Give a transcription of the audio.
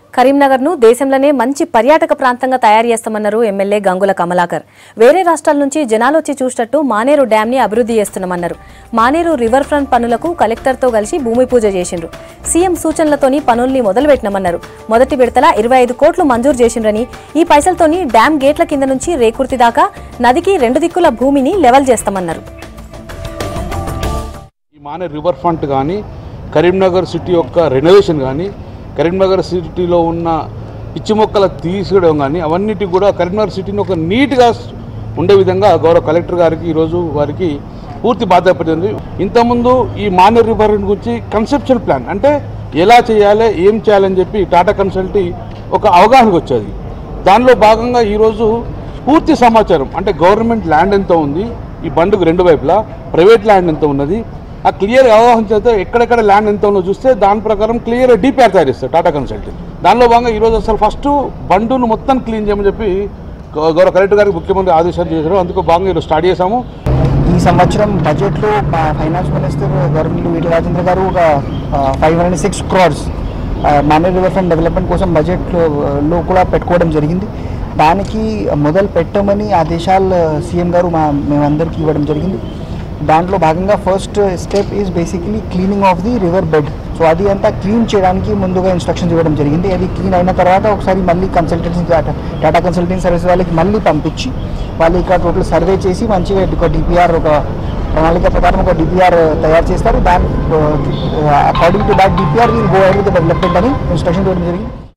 కరీంనగర్ను దేశంలోనే మంచి పర్యాటక ప్రాంతంగా తయారు చేస్తామన్నారు ఎమ్మెల్యే గంగుల కమలాకర్ వేరే రాష్ట్రాల నుంచి జనాలు వచ్చి చూసినట్టు మానేరు డ్యాంని అభివృద్ధి చేస్తున్నామన్నారు మానేరు రివర్ ఫ్రంట్ పనులకు కలెక్టర్తో కలిసి భూమి పూజ చేసిండ్రు సీఎం సూచనలతోని పనుల్ని మొదలుపెట్టినామన్నారు మొదటి విడతల ఇరవై ఐదు కోట్లు మంజూరు చేసిండ్రని ఈ పైసలతోని డ్యాం గేట్ల కింద నుంచి రేకుర్తి దాకా నదికి రెండు దిక్కుల భూమిని లెవెల్ చేస్తామన్నారు ఈ మానే రివర్ ఫ్రంట్ కానీ కరీంనగర్ సిటీ యొక్క రెనోవేషన్ కానీ కరీంనగర్ సిటీలో ఉన్న పిచ్చి మొక్కల తీసేయడం కానీ అవన్నిటి కూడా కరీంనగర్ సిటీని ఒక నీట్గా ఉండే విధంగా గౌరవ కలెక్టర్ గారికి ఈరోజు వారికి పూర్తి బాధ్యత పడింది ఇంతకుముందు ఈ మానే రివర్ గురించి కన్సెప్చువల్ ప్లాన్ అంటే ఎలా చేయాలి ఏం చేయాలని చెప్పి టాటా కన్సల్టీ ఒక అవగాహనకు వచ్చేది దానిలో భాగంగా ఈరోజు పూర్తి సమాచారం అంటే గవర్నమెంట్ ల్యాండ్ ఎంత ఉంది ఈ బండుకు రెండు వైపులా ప్రైవేట్ ల్యాండ్ ఎంత ఉన్నది ఆ క్లియర్ అవగాహన చేస్తే ఎక్కడెక్కడ ల్యాండ్ ఎంత ఉందో చూస్తే దాని ప్రకారం క్లియర్ డిపిఆర్ తయారు చేస్తారు టాటా కన్సల్టెంట్ దానిలో భాగంగా ఈరోజు అసలు ఫస్ట్ బండును మొత్తం క్లీన్ చేయమని చెప్పి గౌ- గౌరవ కలెక్టర్ గారికి ముఖ్యమంత్రి ఆదేశాలు చేశారు అందుకు భాగంగా ఈరోజు స్టార్ట్ చేశాము ఈ సంవత్సరం బడ్జెట్లో మా ఫైనాన్స్ మినిస్టర్ గవర్నమెంట్ వీటి రాజేంద్ర గారు ఒక ఫైవ్ హండ్రెడ్ సిక్స్ క్రోర్స్ మానే రివర్ ఫ్రంట్ డెవలప్మెంట్ కోసం బడ్జెట్లో లో కూడా పెట్టుకోవడం జరిగింది దానికి మొదలు పెట్టమని ఆదేశాలు సీఎం గారు మా మేమందరికీ ఇవ్వడం జరిగింది దాంట్లో భాగంగా first step is basically cleaning of the river bed so అది అంతా క్లీన్ చేయడానికి ముందుగా ఇన్స్ట్రక్షన్స్ ఇవ్వడం జరిగింది అది క్లీన్ అయిన తర్వాత ఒకసారి మళ్ళీ కన్సల్టెన్సీ టాటా కన్సల్టెన్సీ సర్వీస్ వాళ్ళకి మళ్ళీ పంపించి వాళ్ళు ఇక్కడ టోటల్ సర్వే చేసి మంచిగా ఒక డిపిఆర్ ఒక ప్రణాళిక ప్రకారం ఒక డిపిఆర్ తయారు చేస్తారు దాని according to that DPR will go ahead with development అని ఇన్స్ట్రక్షన్ ఇవ్వడం జరిగింది